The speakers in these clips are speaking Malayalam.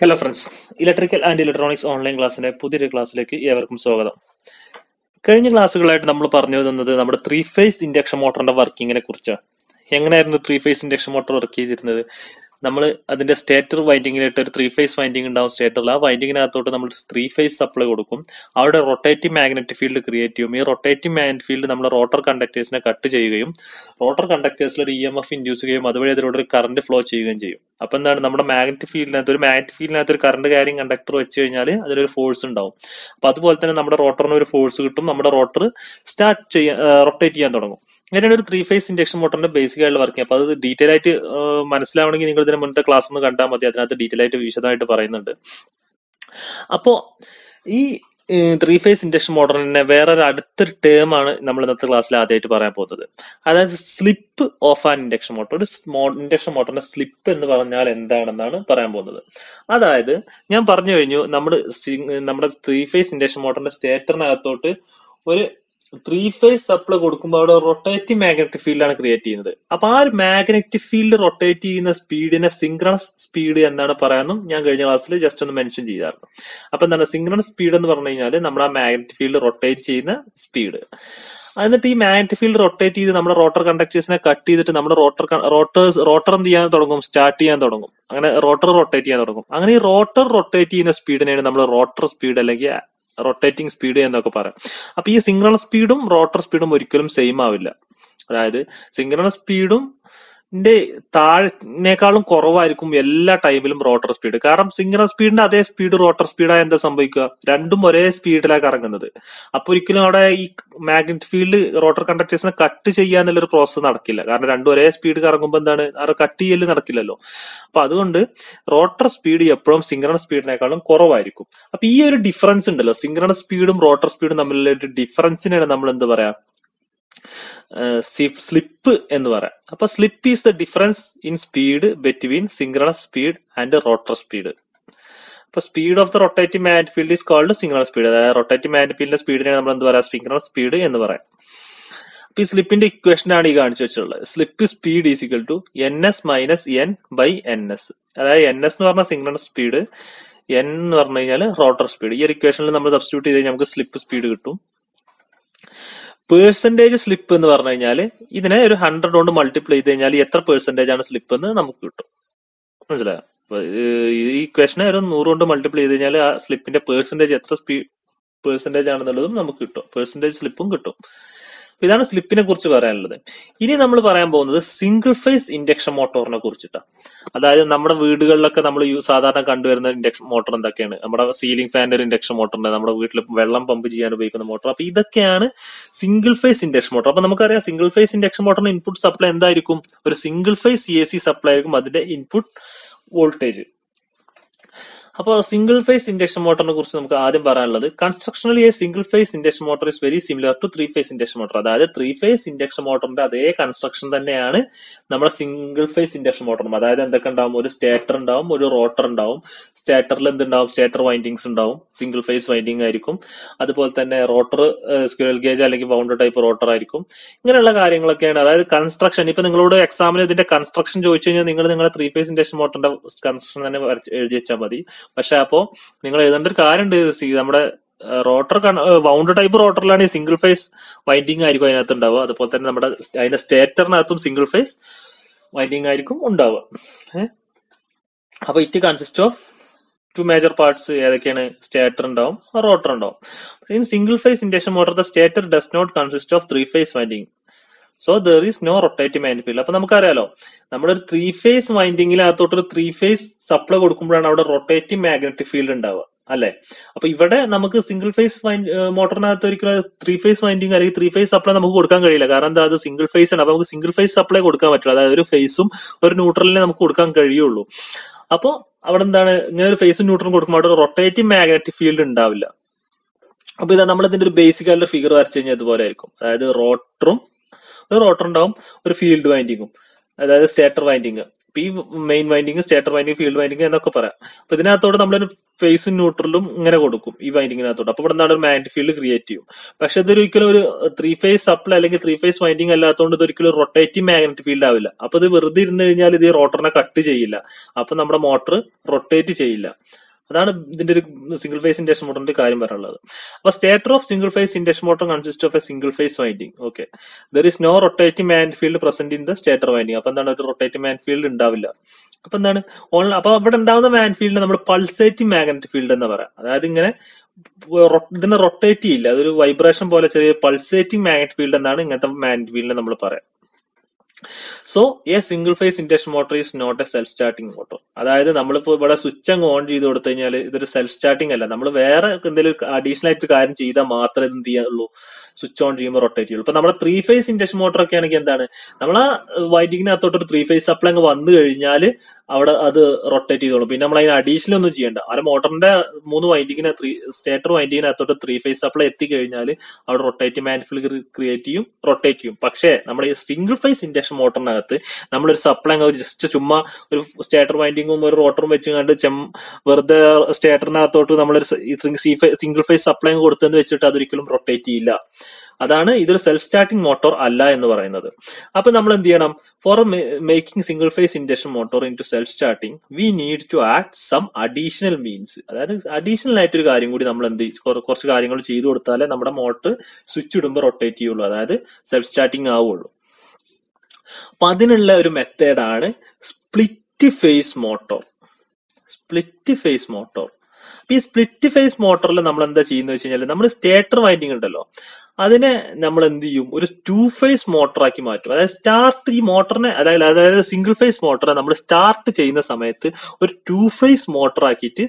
Hello friends electrical and electronics online ക്ലാസ്സിന്റെ പുതിയൊരു ക്ലാസ്സിലേക്ക് ഏവർക്കും സ്വാഗതം കഴിഞ്ഞ ക്ലാസ്സുകളായിട്ട് നമ്മൾ പറഞ്ഞു തന്നത് നമ്മുടെ ത്രീ ഫേസ് ഇൻഡക്ഷൻ മോട്ടറിന്റെ വർക്കിങ്ങിനെ കുറിച്ചാണ് എങ്ങനെയായിരുന്നു three phase induction motor work ചെയ്തിരുന്നത് നമ്മൾ അതിന്റെ സ്റ്റേറ്റർ വൈൻഡിങ്ങിലായിട്ട് ഒരു ത്രീ ഫേസ് വൈൻഡിങ് ഉണ്ടാവും സ്റ്റേറ്ററിൽ ആ വൈൻഡിങ്ങിനകത്തോട്ട് നമ്മൾ ത്രീ ഫേസ് സപ്ലൈ കൊടുക്കും അവിടെ റൊട്ടേറ്റീവ് മാഗ്നറ്റിക് ഫീൽഡ് ക്രിയേറ്റ് ചെയ്യും ഈ റൊട്ടേറ്റീവ് മാഗ്നറ്റിക് ഫീൽഡ് നമ്മൾ റോട്ടർ കണ്ടക്ടേഴ്സിനെ കട്ട് ചെയ്യുകയും റോട്ടർ കണ്ടക്ടേഴ്സിൽ ഒരു ഇ എം എഫ് ഇൻഡ്യൂസ് ചെയ്യുകയും അതുവഴി അതിലൂടെ ഒരു കറണ്ട് ഫ്ലോ ചെയ്യുകയും ചെയ്യും അപ്പൊ എന്താണ് നമ്മുടെ മാഗ്നറ്റിക് ഫീൽഡിനകത്ത് ഒരു മാഗ്നറ്റിക് ഫീൽഡിനകത്ത് ഒരു കറണ്ട് കാരിങ് കണ്ടക്ടർ വെച്ച് കഴിഞ്ഞാൽ അതിലൊരു ഫോഴ്സ് ഉണ്ടാവും അപ്പൊ അതുപോലെ തന്നെ നമ്മുടെ റോട്ടറിന് ഒരു ഫോഴ്സ് കിട്ടും നമ്മുടെ റോട്ടർ സ്റ്റാർട്ട് ചെയ്യാൻ റൊട്ടേറ്റ് ചെയ്യാൻ തുടങ്ങും അങ്ങനെയാണ് ഒരു ത്രീ ഫേസ് ഇൻഡക്ഷൻ മോട്ടറിന്റെ ബേസിക് ആയിട്ടുള്ള വർക്കിംഗ് അപ്പൊ അത് ഡീറ്റെയിൽ ആയിട്ട് ആ, മനസ്സിലാവണമെങ്കിൽ നിങ്ങൾ ഇതിന് മുന്നത്തെ ക്ലാസ് ഒന്ന് കണ്ടാൽ മതി അതിനകത്ത് ഡീറ്റെയിൽ ആയിട്ട് വിശദമായിട്ട് പറയുന്നുണ്ട് അപ്പോ ഈ ത്രീ ഫേസ് ഇൻഡക്ഷൻ മോട്ടറിനെ വേറൊരു അടുത്തൊരു ടേം ആണ് നമ്മൾ ഇന്നത്തെ ക്ലാസ്സിൽ ആദ്യമായിട്ട് പറയാൻ പോകുന്നത് അതായത് slip of an induction motor ഒരു ഇൻഡക്ഷൻ മോട്ടറിന്റെ സ്ലിപ്പ് എന്ന് പറഞ്ഞാൽ എന്താണെന്നാണ് പറയാൻ പോകുന്നത് അതായത് ഞാൻ പറഞ്ഞു കഴിഞ്ഞു നമ്മുടെ സി- നമ്മുടെ ത്രീ ഫേസ് ഇൻഡക്ഷൻ മോട്ടറിന്റെ സ്റ്റേറ്ററിനകത്തോട്ട് ഒരു ത്രീ ഫേസ് സപ്ലൈ കൊടുക്കുമ്പോൾ അവിടെ റൊട്ടേറ്റീവ് മാഗ്നറ്റിക് ഫീൽഡാണ് ക്രിയേറ്റ് ചെയ്യുന്നത് അപ്പൊ ആ ഒരു മാഗ്നറ്റിക് ഫീൽഡ് റൊട്ടേറ്റ് ചെയ്യുന്ന സ്പീഡിനെ സിങ്ക്രണസ് സ്പീഡ് എന്നാണ് പറയാനും ഞാൻ കഴിഞ്ഞ ക്ലാസ്സിൽ ജസ്റ്റ് ഒന്ന് മെൻഷൻ ചെയ്തായിരുന്നു അപ്പൊ എന്താണ് സിങ്ക്രണസ് സ്പീഡ് എന്ന് പറഞ്ഞു കഴിഞ്ഞാൽ നമ്മുടെ ആ മാഗ്നറ്റിക് ഫീൽഡ് റൊട്ടേറ്റ് ചെയ്യുന്ന സ്പീഡ് എന്നിട്ട് ഈ മാഗ്നറ്റിക് ഫീൽഡ് റൊട്ടേറ്റ് ചെയ്ത് നമ്മുടെ റോട്ടർ കണ്ടക്ടേഴ്സിനെ കട്ട് ചെയ്തിട്ട് നമ്മുടെ റോട്ടർ റോട്ടേഴ്സ് റോട്ടർ എന്ത് ചെയ്യാൻ തുടങ്ങും സ്റ്റാർട്ട് ചെയ്യാൻ തുടങ്ങും അങ്ങനെ റോട്ടർ റൊട്ടേറ്റ് ചെയ്യാൻ തുടങ്ങും അങ്ങനെ ഈ റോട്ടർ റൊട്ടേറ്റ് ചെയ്യുന്ന സ്പീഡിനെയാണ് നമ്മൾ റോട്ടർ സ്പീഡ് അല്ലെങ്കിൽ റൊട്ടേറ്റിംഗ് സ്പീഡ് എന്നൊക്കെ പറയാം അപ്പൊ ഈ സിംഗ്രണസ് സ്പീഡും റോട്ടർ സ്പീഡും ഒരിക്കലും സെയിം ആവില്ല അതായത് സിംഗ്രണസ് സ്പീഡും താഴേക്കാളും കുറവായിരിക്കും എല്ലാ ടൈമിലും റോട്ടർ സ്പീഡ് കാരണം സിംഗ്രണസ് സ്പീഡിന്റെ അതേ സ്പീഡ് റോട്ടർ സ്പീഡായ എന്താ സംഭവിക്കുക രണ്ടും ഒരേ സ്പീഡിലാണ് കറങ്ങുന്നത് അപ്പൊ ഒരിക്കലും അവിടെ ഈ മാഗ്നറ്റ് ഫീൽഡ് റോട്ടർ കണ്ടക്ടേഴ്സിനെ കട്ട് ചെയ്യാന്നുള്ളൊരു പ്രോസസ്സ് നടക്കില്ല കാരണം രണ്ടും ഒരേ സ്പീഡ് കറങ്ങുമ്പോൾ എന്താണ് അവിടെ കട്ട് ചെയ്യല് നടക്കില്ലല്ലോ അപ്പൊ അതുകൊണ്ട് റോട്ടർ സ്പീഡ് എപ്പോഴും സിംഗ്രണസ് സ്പീഡിനേക്കാളും കുറവായിരിക്കും അപ്പൊ ഈ ഒരു ഡിഫറൻസ് ഉണ്ടല്ലോ സിംഗ്രണസ് സ്പീഡും റോട്ടർ സ്പീഡും തമ്മിലുള്ള ഒരു ഡിഫറൻസിനാണ് നമ്മൾ എന്ത് പറയാ സ്ലിപ്പ് എന്ന് പറയാം അപ്പൊ slip is the difference in speed between synchronous speed and rotor speed അപ്പൊ speed of the rotative magnet field is called synchronous speed അതായത് റൊട്ടേറ്റീവ് മാഗ്നറ്റ് ഫീൽഡിന്റെ സ്പീഡിനെ നമ്മൾ എന്ത് പറയാം സിംഗ്രണസ് സ്പീഡ് എന്ന് പറയാം അപ്പൊ ഈ സ്ലിപ്പിന്റെ ഇക്വേഷൻ ആണ് ഈ കാണിച്ചു വെച്ചിട്ടുള്ളത് slip speed is equal to N S minus N by N S അതായത് എൻ എസ് എന്ന് പറഞ്ഞ സിംഗ്രണസ് സ്പീഡ് എൻ എന്ന് പറഞ്ഞു കഴിഞ്ഞാൽ റോട്ടർ സ്പീഡ് ഈ ഒരു ഇക്വേഷനിൽ നമ്മൾ സബ്സ്റ്റിറ്റ്യൂട്ട് ചെയ്ത് കഴിഞ്ഞാൽ നമുക്ക് സ്ലിപ്പ് സ്പീഡ് കിട്ടും പേഴ്സന്റേജ് സ്ലിപ്പ് എന്ന് പറഞ്ഞു കഴിഞ്ഞാൽ ഇതിനെ ഒരു ഹൺഡ്രഡ് കൊണ്ട് മൾട്ടിപ്ലൈ ചെയ്ത് കഴിഞ്ഞാൽ എത്ര പേഴ്സന്റേജ് ആണ് സ്ലിപ്പ് എന്ന് നമുക്ക് കിട്ടും മനസ്സിലായോ അപ്പൊ, ഏഹ്, ഈ ഇക്വേഷനെ ഒരു നൂറ് കൊണ്ട് മൾട്ടിപ്ലൈ ചെയ്ത് കഴിഞ്ഞാൽ ആ സ്ലിപ്പിന്റെ പേഴ്സന്റേജ് എത്ര സ്പീ പേഴ്സന്റേജ് ആണെന്നുള്ളതും നമുക്ക് കിട്ടും പേഴ്സന്റേജ് സ്ലിപ്പും കിട്ടും അപ്പൊ ഇതാണ് സ്ലിപ്പിനെ കുറിച്ച് പറയാനുള്ളത് ഇനി നമ്മൾ പറയാൻ പോകുന്നത് സിംഗിൾ ഫേസ് ഇൻഡക്ഷൻ മോട്ടോറിനെ കുറിച്ചിട്ടാണ് അതായത് നമ്മുടെ വീടുകളിലൊക്കെ നമ്മൾ സാധാരണ കണ്ടുവരുന്ന ഇൻഡക്ഷൻ മോട്ടോർ എന്തൊക്കെയാണ് നമ്മുടെ സീലിംഗ് ഫാനിന്റെ ഒരു ഇൻഡക്ഷൻ മോട്ടർ ഉണ്ട് നമ്മുടെ വീട്ടിൽ വെള്ളം പമ്പ് ചെയ്യാൻ ഉപയോഗിക്കുന്ന മോട്ടോർ അപ്പൊ ഇതൊക്കെയാണ് സിംഗിൾ ഫേസ് ഇൻഡക്ഷൻ മോട്ടോർ അപ്പൊ നമുക്കറിയാം സിംഗിൾ ഫേസ് ഇൻഡക്ഷൻ മോട്ടറിന് ഇൻപുട്ട് സപ്ലൈ എന്തായിരിക്കും ഒരു single phase A C supply ആയിരിക്കും അതിന്റെ ഇൻപുട്ട് വോൾട്ടേജ് അപ്പോൾ സിംഗിൾ ഫേസ് ഇൻഡക്ഷൻ മോട്ടറിനെ കുറിച്ച് നമുക്ക് ആദ്യം പറയാനുള്ളത് constructionally a single phase induction motor is very similar to three phase induction motor അതായത് ത്രീ ഫേസ് ഇൻഡക്ഷൻ മോട്ടറിന്റെ അതേ കൺസ്ട്രക്ഷൻ തന്നെയാണ് നമ്മുടെ സിംഗിൾ ഫേസ് ഇൻഡക്ഷൻ മോട്ടറും അതായത് എന്തൊക്കെ ഉണ്ടാവും ഒരു സ്റ്റേറ്റർ ഉണ്ടാവും ഒരു റോട്ടർ ഉണ്ടാവും സ്റ്റേറ്ററിൽ എന്തുണ്ടാവും സ്റ്റേറ്റർ വൈൻഡിങ്സ് ഉണ്ടാവും സിംഗിൾ ഫേസ് വൈൻഡിങ് ആയിരിക്കും അതുപോലെ തന്നെ റോട്ടർ സ്ക്വയൽ ഗേജ് അല്ലെങ്കിൽ ബൗണ്ടർ ടൈപ്പ് റോട്ടർ ആയിരിക്കും ഇങ്ങനെയുള്ള കാര്യങ്ങളൊക്കെയാണ് അതായത് കൺസ്ട്രക്ഷൻ ഇപ്പൊ നിങ്ങളോട് എക്സാമിന് ഇതിന്റെ കൺസ്ട്രക്ഷൻ ചോദിച്ചു കഴിഞ്ഞാൽ നിങ്ങൾ നിങ്ങളുടെ ത്രീ ഫേസ് ഇൻഡക്ഷൻ മോട്ടറിന്റെ കൺസ്ട്രക്ഷൻ തന്നെ വരച്ച് എഴുതി വെച്ചാൽ മതി പക്ഷെ അപ്പോ നിങ്ങൾ എഴുതേണ്ട ഒരു കാര്യമുണ്ട് സി നമ്മുടെ റോട്ടർ വൗണ്ട് ടൈപ്പ് റോട്ടറിലാണ് ഈ സിംഗിൾ ഫേസ് വൈൻഡിങ് ആയിരിക്കും അതിനകത്ത് ഉണ്ടാവുക അതുപോലെ തന്നെ നമ്മുടെ അതിന്റെ സ്റ്റേറ്ററിനകത്തും സിംഗിൾ ഫേസ് വൈൻഡിങ് ആയിരിക്കും ഉണ്ടാവുക ഏഹ് അപ്പൊ it consist of two major parts ഏതൊക്കെയാണ് സ്റ്റേറ്റർ ഉണ്ടാവും റോട്ടർ ഉണ്ടാവും in single phase induction motor the stator does not consist of three phase winding so there is no rotative magnetic field അപ്പൊ നമുക്കറിയാലോ നമ്മുടെ ഒരു ത്രീ ഫേസ് വൈൻഡിങ്ങിനകത്തോട്ട് ഒരു ത്രീ ഫേസ് സപ്ലൈ കൊടുക്കുമ്പോഴാണ് അവിടെ റൊട്ടേറ്റീവ് മാഗ്നറ്റിക് ഫീൽഡ് ഉണ്ടാവുക അല്ലെ അപ്പൊ ഇവിടെ നമുക്ക് സിംഗിൾ ഫേസ് മോട്ടറിനകത്ത് ഒരിക്കലും ത്രീ ഫേസ് വൈൻഡിങ് അല്ലെങ്കിൽ ത്രീ ഫേസ് സപ്ലൈ നമുക്ക് കൊടുക്കാൻ കഴിയില്ല കാരണം എന്താ അത് സിംഗിൾ ഫേസ് ആണ് അപ്പൊ നമുക്ക് സിംഗിൾ ഫേസ് സപ്ലൈ കൊടുക്കാൻ പറ്റില്ല അതായത് ഒരു ഫേസും ഒരു ന്യൂട്രലിനെ നമുക്ക് കൊടുക്കാൻ കഴിയുള്ളൂ അപ്പോ അവിടെ എന്താണ് ഇങ്ങനെ ഒരു ഫേസും ന്യൂട്രലും കൊടുക്കുമ്പോൾ അവിടെ റൊട്ടേറ്റീവ് മാഗ്നറ്റിക് ഫീൽഡ് ഉണ്ടാവില്ല അപ്പൊ ഇതാ നമ്മൾ ഇതിന്റെ ഒരു ബേസിക് ആയിട്ടുള്ള ഫിഗർ വരച്ചു കഴിഞ്ഞാൽ ഇതുപോലെ ആയിരിക്കും അതായത് റോട്ടറും ഒരു റോട്ടർ ഉണ്ടാവും ഒരു ഫീൽഡ് വൈൻഡിങ്ങും അതായത് സ്റ്റേറ്റർ വൈൻഡിങ് ഇപ്പൊ ഈ main winding stator winding field winding എന്നൊക്കെ പറയാം അപ്പൊ ഇതിനകത്തോട് നമ്മളൊരു ഫേസും ന്യൂട്രലും ഇങ്ങനെ കൊടുക്കും ഈ വൈൻഡിങ്ങിനകത്തോട്ട് അപ്പൊ ഇവിടെ എന്താണ് ഒരു മാഗ്നറ്റിക് ഫീൽഡ് ക്രിയേറ്റ് ചെയ്യും പക്ഷെ ഇതൊരിക്കലും ഒരു ത്രീ ഫേസ് സപ്ലൈ അല്ലെങ്കിൽ ത്രീ ഫേസ് വൈൻഡിങ് അല്ലാത്തതുകൊണ്ട് ഇതൊരിക്കലും റൊട്ടേറ്റീവ് മാഗ്നറ്റിക് ഫീൽഡ് ആവില്ല അപ്പൊ ഇത് വെറുതെ ഇരുന്ന് കഴിഞ്ഞാൽ ഇത് ഈ റോട്ടറിനെ കട്ട് ചെയ്യില്ല അപ്പൊ നമ്മുടെ മോട്ടർ റൊട്ടേറ്റ് ചെയ്യില്ല അതാണ് ഇതിന്റെ ഒരു സിംഗിൾ ഫേസ് ഇൻഡക്ഷൻ മോട്ടറിന്റെ കാര്യം പറയാനുള്ളത് അപ്പൊ stator of single phase induction motor consist of a single phase winding okay there is no rotating magnet field present in the stator winding അപ്പൊ എന്താണ് ഒരു റൊട്ടേറ്റിംഗ് മാഗ്നറ്റ് ഫീൽഡ് ഉണ്ടാവില്ല അപ്പൊ എന്താണ് ഓൺ അപ്പൊ അവിടെ ഉണ്ടാവുന്ന മാഗ്നറ്റ് ഫീൽഡ് നമ്മൾ പൾസേറ്റിംഗ് മാഗ്നറ്റ് ഫീൽഡ് എന്ന് പറയാം അതായത് ഇങ്ങനെ റൊ- ഇതിനെ റൊട്ടേറ്റ് ചെയ്യില്ല അതൊരു വൈബ്രേഷൻ പോലെ ചെറിയ പൾസേറ്റിംഗ് മാഗ്നറ്റ് ഫീൽഡ് എന്നാണ് ഇങ്ങനത്തെ മാഗ്നറ്റ് ഫീൽഡിനെ നമ്മൾ പറയാം so a single phase induction motor is not a self starting motor അതായത് നമ്മളിപ്പോ ഇവിടെ സ്വിച്ച് അങ്ങ് ഓൺ ചെയ്ത് കൊടുത്തു കഴിഞ്ഞാൽ ഇതൊരു സെൽഫ് സ്റ്റാർട്ടിംഗ് അല്ല നമ്മൾ വേറെ എന്തെങ്കിലും അഡീഷണൽ ആയിട്ട് കാര്യം ചെയ്താൽ മാത്രമേ ഇത് എന്ത് ചെയ്യാനുള്ളൂ സ്വിച്ച് ഓൺ ചെയ്യുമ്പോൾ റൊട്ടേറ്റ് ചെയ്യുള്ളൂ ഇപ്പൊ നമ്മുടെ ത്രീ ഫേസ് ഇൻഡക്ഷൻ മോട്ടർ ഒക്കെ ആണെങ്കിൽ എന്താണ് നമ്മൾ ആ വൈൻഡിങ്ങിനകത്തോട്ട് ഒരു ത്രീ ഫേസ് സപ്ലൈ അങ്ങ് വന്നു കഴിഞ്ഞാൽ അവിടെ അത് റൊട്ടേറ്റ് ചെയ്തോളും പിന്നെ നമ്മൾ അതിന് അഡീഷണൽ ഒന്നും ചെയ്യണ്ട ആ മോട്ടറിന്റെ മൂന്ന് വൈൻഡിങ്ങിന് ത്രീ സ്റ്റേറ്റർ വൈൻഡിങ്ങിനകത്തോട്ട് ത്രീ ഫേസ് സപ്ലൈ എത്തിക്കഴിഞ്ഞാൽ അവിടെ റൊട്ടേറ്റ് മാനിഫിൽഡ് ക്രിയേറ്റ് ചെയ്യും റൊട്ടേറ്റ് ചെയ്യും പക്ഷേ നമ്മുടെ ഈ സിംഗിൾ ഫേസ് ഇൻഡക്ഷൻ മോട്ടറിനകത്ത് നമ്മളൊരു സപ്ലൈ അങ്ങ് ജസ്റ്റ് ചുമ്മാ ഒരു സ്റ്റേറ്റർ വൈൻഡിങ്ങും ഒരു റോട്ടറും വെച്ച് കണ്ട് ചെം വെറുതെ സ്റ്റേറ്ററിനകത്തോട്ട് നമ്മളൊരു സിംഗിൾ ഫേസ് സപ്ലൈ കൊടുത്തെന്ന് വെച്ചിട്ട് അതൊരിക്കലും റൊട്ടേറ്റ് ചെയ്യില്ല അതാണ് ഇതൊരു സെൽഫ് സ്റ്റാർട്ടിംഗ് മോട്ടോർ അല്ല എന്ന് പറയുന്നത് അപ്പൊ നമ്മൾ എന്ത് ചെയ്യണം for making single phase induction motor into self starting we need to add some additional means അതായത് അഡീഷണൽ ആയിട്ട് ഒരു കാര്യം കൂടി നമ്മൾ എന്ത് ചെയ്യും? കുറ- കുറച്ച് കാര്യങ്ങൾ ചെയ്തു കൊടുത്താലേ നമ്മുടെ മോട്ടർ സ്വിച്ച് ഇടുമ്പോൾ റൊട്ടേറ്റ് ചെയ്യുള്ളൂ അതായത് സെൽഫ് സ്റ്റാർട്ടിംഗ് ആവുള്ളൂ അപ്പൊ അതിനുള്ള ഒരു മെത്തേഡാണ് split phase motor split phase motor അപ്പൊ ഈ സ്പ്ലിറ്റ് ഫേസ് മോട്ടറിൽ നമ്മൾ എന്താ ചെയ്യുന്നത് വെച്ച് കഴിഞ്ഞാൽ നമ്മൾ സ്റ്റേറ്റർ വൈൻഡിങ് ഉണ്ടല്ലോ അതിനെ നമ്മൾ എന്ത് ചെയ്യും ഒരു ടു ഫേസ് മോട്ടറാക്കി മാറ്റും അതായത് സ്റ്റാർട്ട് ഈ മോട്ടറിനെ അതായത് അതായത് സിംഗിൾ ഫേസ് മോട്ടറെ നമ്മൾ സ്റ്റാർട്ട് ചെയ്യുന്ന സമയത്ത് ഒരു ടു ഫേസ് മോട്ടർ ആക്കിയിട്ട്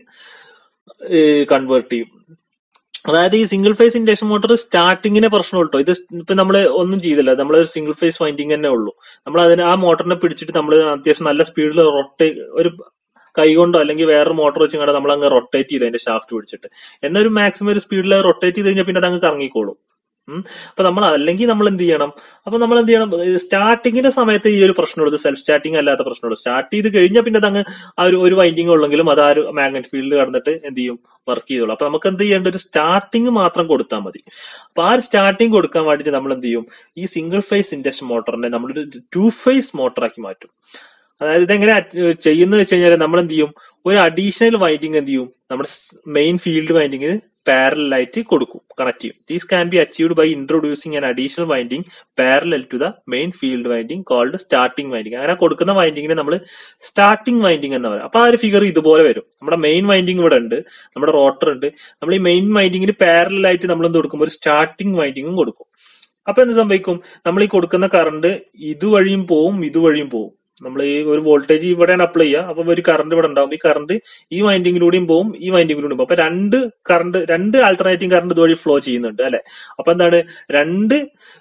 കൺവേർട്ട് ചെയ്യും അതായത് ഈ സിംഗിൾ ഫേസ് ഇൻഡക്ഷൻ മോട്ടോർ സ്റ്റാർട്ടിങ്ങിനെ പ്രശ്നം കേട്ടോ ഇത് ഇപ്പൊ നമ്മൾ ഒന്നും ചെയ്തില്ല നമ്മൾ ഒരു സിംഗിൾ ഫേസ് വൈൻഡിങ് തന്നെ ഉള്ളൂ നമ്മൾ അതിന് ആ മോട്ടറിനെ പിടിച്ചിട്ട് നമ്മൾ അത്യാവശ്യം നല്ല സ്പീഡിൽ റൊട്ടേ ഒരു കൈ കൊണ്ടോ അല്ലെങ്കിൽ വേറെ മോട്ടോർ വെച്ച് കണ്ടാൽ നമ്മൾ അങ്ങ് റൊട്ടേറ്റ് ചെയ്ത് അതിന്റെ ഷാഫ്റ്റ് പിടിച്ചിട്ട് എന്നൊരു മാക്സിമം ഒരു സ്പീഡിൽ റൊട്ടേറ്റ് ചെയ്ത് കഴിഞ്ഞാൽ പിന്നെ അത് അങ്ങ് കറങ്ങിക്കോളും ഉം. അപ്പൊ നമ്മൾ അല്ലെങ്കിൽ നമ്മൾ എന്ത് ചെയ്യണം അപ്പൊ നമ്മൾ എന്ത് ചെയ്യണം സ്റ്റാർട്ടിങ്ങിന്റെ സമയത്ത് ഈ ഒരു പ്രശ്നമുള്ളൂ സെൽഫ് സ്റ്റാർട്ടിങ് അല്ലാത്ത പ്രശ്നമുള്ളൂ സ്റ്റാർട്ട് ചെയ്ത് കഴിഞ്ഞാൽ പിന്നെ അത് അങ്ങ് ആ ഒരു ഒരു വൈൻഡിങ് ഉള്ളെങ്കിലും അത് ആ ഒരു മാഗ്നറ്റ് ഫീൽഡ് കടന്നിട്ട് എന്ത് ചെയ്യും വർക്ക് ചെയ്തോളൂ അപ്പൊ നമുക്ക് എന്ത് ചെയ്യേണ്ട ഒരു സ്റ്റാർട്ടിങ് മാത്രം കൊടുത്താൽ മതി അപ്പൊ ആ ഒരു സ്റ്റാർട്ടിങ് കൊടുക്കാൻ വേണ്ടിയിട്ട് നമ്മൾ എന്ത് ചെയ്യും ഈ സിംഗിൾ ഫേസ് ഇൻഡക്ഷൻ മോട്ടറിനെ നമ്മളൊരു ടു ഫേസ് മോട്ടറാക്കി മാറ്റും അതായത് ഇതെങ്ങനെ ചെയ്യുന്നത് വെച്ച് കഴിഞ്ഞാൽ നമ്മൾ എന്ത് ചെയ്യും ഒരു അഡീഷണൽ വൈൻഡിങ് എന്ത് ചെയ്യും നമ്മുടെ മെയിൻ ഫീൽഡ് വൈൻഡിങ്ങിന് പാരലായിട്ട് കൊടുക്കും കണക്ട് ചെയ്യും these can be achieved by introducing an additional winding parallel to the main field winding called starting winding അങ്ങനെ കൊടുക്കുന്ന വൈൻഡിങ്ങിനെ നമ്മൾ സ്റ്റാർട്ടിംഗ് വൈൻഡിങ് എന്ന് പറയും അപ്പൊ ആ ഒരു ഫിഗർ ഇതുപോലെ വരും നമ്മുടെ മെയിൻ വൈൻഡിങ് ഇവിടെ ഉണ്ട് നമ്മുടെ റോട്ടർ ഉണ്ട് നമ്മൾ ഈ മെയിൻ വൈൻഡിങ്ങിന് പാരലായിട്ട് നമ്മൾ എന്ത് കൊടുക്കും ഒരു സ്റ്റാർട്ടിംഗ് വൈൻഡിങ്ങും കൊടുക്കും അപ്പൊ എന്ത് സംഭവിക്കും നമ്മൾ ഈ കൊടുക്കുന്ന കറണ്ട് ഇതുവഴിയും പോവും ഇതുവഴിയും പോവും നമ്മൾ ഈ ഒരു വോൾട്ടേജ് ഇവിടെയാണ് അപ്ലൈ ചെയ്യുക അപ്പൊ ഒരു കറണ്ട് ഇവിടെ ഉണ്ടാവും ഈ കറണ്ട് ഈ വൈൻഡിങ്ങിലൂടെയും പോവും ഈ വൈൻഡിങ്ങിലൂടെയും പോകും അപ്പൊ രണ്ട് കറണ്ട് രണ്ട് ആൾട്ടർനേറ്റിംഗ് കറണ്ട് ഇതുവഴി ഫ്ലോ ചെയ്യുന്നുണ്ട് അല്ലെ അപ്പൊ എന്താണ് രണ്ട്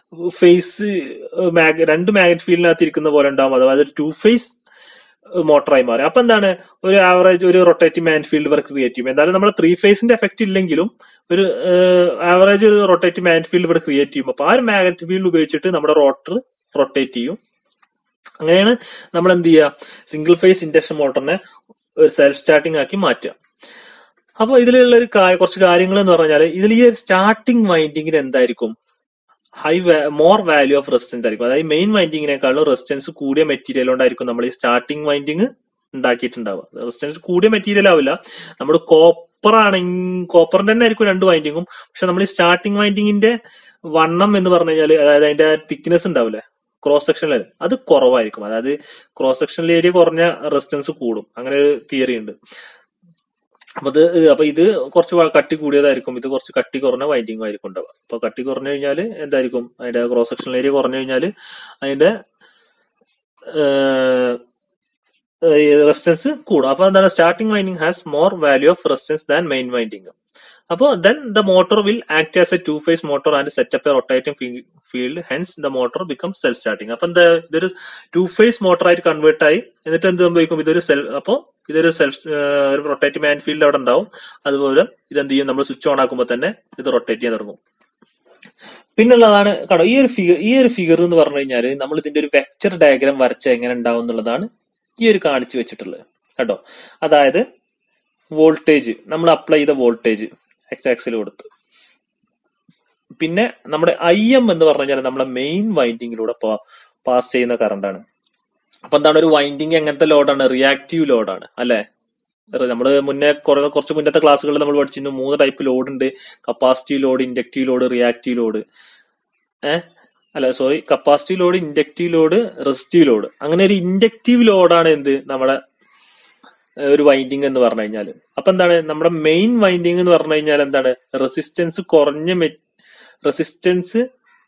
ഫേസ് രണ്ട് മാഗ്നറ്റ് ഫീൽഡിനകത്ത് ഇരിക്കുന്ന പോലെ ഉണ്ടാവും അതായത് ടു ഫേസ് മോട്ടറായി മാറി അപ്പൊ എന്താണ് ഒരു ആവറേജ് ഒരു റൊട്ടേറ്റിംഗ് മാൻ ഫീൽഡ് വർക്ക് ക്രിയേറ്റ് ചെയ്യും എന്തായാലും നമ്മുടെ ത്രീ ഫേസിന്റെ എഫക്ട് ഇല്ലെങ്കിലും ഒരു ആവറേജ് ഒരു റൊട്ടേറ്റിംഗ് മാൻ ഫീൽഡ് ഇവിടെ ക്രിയേറ്റ് ചെയ്യും അപ്പൊ ആ ഒരു മാഗ്നറ്റ് ഫീൽഡ് ഉപയോഗിച്ചിട്ട് നമ്മുടെ റോട്ടർ റൊട്ടേറ്റ് ചെയ്യും അങ്ങനെയാണ് നമ്മൾ എന്ത് ചെയ്യുക സിംഗിൾ ഫേസ് ഇൻഡക്ഷൻ മോട്ടറിനെ ഒരു സെൽഫ് സ്റ്റാർട്ടിംഗ് ആക്കി മാറ്റുക അപ്പൊ ഇതിലുള്ള ഒരു കാ- കുറച്ച് കാര്യങ്ങൾ എന്ന് പറഞ്ഞാൽ ഇതിൽ ഈ സ്റ്റാർട്ടിംഗ് വൈൻഡിങ്ങിന് എന്തായിരിക്കും high more value of resistance ആയിരിക്കും അതായത് മെയിൻ വൈൻഡിങ്ങിനേക്കാളും റെസിസ്റ്റൻസ് കൂടിയ മെറ്റീരിയൽ കൊണ്ടായിരിക്കും നമ്മൾ ഈ സ്റ്റാർട്ടിംഗ് വൈൻഡിങ് ഉണ്ടാക്കിയിട്ടുണ്ടാവുക റെസിസ്റ്റൻസ് കൂടിയ മെറ്റീരിയൽ ആവില്ല നമ്മൾ കോപ്പർ ആണെങ്കിൽ കോപ്പറിന്റെ തന്നെ ആയിരിക്കും രണ്ട് വൈൻഡിങ്ങും പക്ഷെ നമ്മൾ ഈ സ്റ്റാർട്ടിംഗ് വൈൻഡിങ്ങിന്റെ വണ്ണം എന്ന് പറഞ്ഞു കഴിഞ്ഞാൽ അതായത് അതിന്റെ തിക്നെസ് ഉണ്ടാവില്ലേ ക്രോസ് സെക്ഷനിൽ അത് കുറവായിരിക്കും അതായത് ക്രോസ് സെക്ഷനിൽ ഏരിയ കുറഞ്ഞ റെസിസ്റ്റൻസ് കൂടും അങ്ങനെ ഒരു തിയറി ഉണ്ട് അപ്പൊ ഇത് അപ്പൊ ഇത് കുറച്ച് വ- കട്ടി കൂടിയതായിരിക്കും ഇത് കുറച്ച് കട്ടി കുറഞ്ഞ വൈൻഡിങ് ആയിരിക്കും ഉണ്ടാവുക അപ്പൊ കട്ടി കുറഞ്ഞു കഴിഞ്ഞാൽ എന്തായിരിക്കും അതിന്റെ ക്രോസ് സെക്ഷണൽ ഏരിയ കുറഞ്ഞു കഴിഞ്ഞാൽ അതിന്റെ റെസിസ്റ്റൻസ് കൂടും അപ്പൊ എന്താണ് starting winding has more value of resistance than main winding അപ്പോൾ then the motor will act as a two phase motor and set up a rotating field hence the motor become self starting അപ്പൊ എന്താ ഇതൊരു ടു ഫേസ് മോട്ടർ ആയിട്ട് കൺവേർട്ട് ആയി എന്നിട്ട് എന്ത് സംഭവിക്കും ഇതൊരു സെൽ അപ്പോ ഇതൊരു സെൽഫ് ഒരു റൊട്ടേറ്റ് മാൻ ഫീൽഡ് അവിടെ ഉണ്ടാവും അതുപോലെ ഇതെന്ത് ചെയ്യും നമ്മൾ സ്വിച്ച് ഓൺ ആക്കുമ്പോൾ തന്നെ ഇത് റൊട്ടേറ്റ് ചെയ്യാൻ തുടങ്ങും പിന്നുള്ളതാണ് കടോ ഈ ഒരു ഫിഗർ ഈ ഒരു ഫിഗർ എന്ന് പറഞ്ഞു കഴിഞ്ഞാൽ നമ്മൾ ഇതിന്റെ ഒരു വെക്ചർ ഡയഗ്രാം വരച്ച എങ്ങനെ ഉണ്ടാവും എന്നുള്ളതാണ് ഈ ഒരു കാണിച്ചു വെച്ചിട്ടുള്ളത് കേട്ടോ അതായത് വോൾട്ടേജ് നമ്മൾ അപ്ലൈ ചെയ്ത വോൾട്ടേജ് എക്സ് ആക്സിൽ കൊടുത്ത് പിന്നെ നമ്മുടെ ഐ എം എന്ന് പറഞ്ഞു കഴിഞ്ഞാൽ നമ്മുടെ മെയിൻ വൈൻഡിങ്ങിലൂടെ പാസ് ചെയ്യുന്ന കറണ്ട് ആണ് അപ്പൊ എന്താണ് ഒരു വൈൻഡിങ് എങ്ങനത്തെ ലോഡാണ് റിയാക്റ്റീവ് ലോഡാണ് അല്ലെ നമ്മൾ മുന്നേ കുറെ കുറച്ച് മുന്നത്തെ ക്ലാസ്സുകളിൽ നമ്മൾ പഠിച്ചിരുന്നു മൂന്ന് ടൈപ്പ് ലോഡ് ഉണ്ട് capacity load inductive load reactive load ഏഹ് അല്ല sorry capacity load inductive load resistive load അങ്ങനെ ഒരു ഇൻഡക്റ്റീവ് ലോഡാണ് എന്ത് നമ്മുടെ ഏഹ്, ഒരു വൈൻഡിങ് എന്ന് പറഞ്ഞു കഴിഞ്ഞാൽ അപ്പൊ എന്താണ് നമ്മുടെ മെയിൻ വൈൻഡിങ് എന്ന് പറഞ്ഞു കഴിഞ്ഞാൽ എന്താണ് റെസിസ്റ്റൻസ് കുറഞ്ഞ റെസിസ്റ്റൻസ്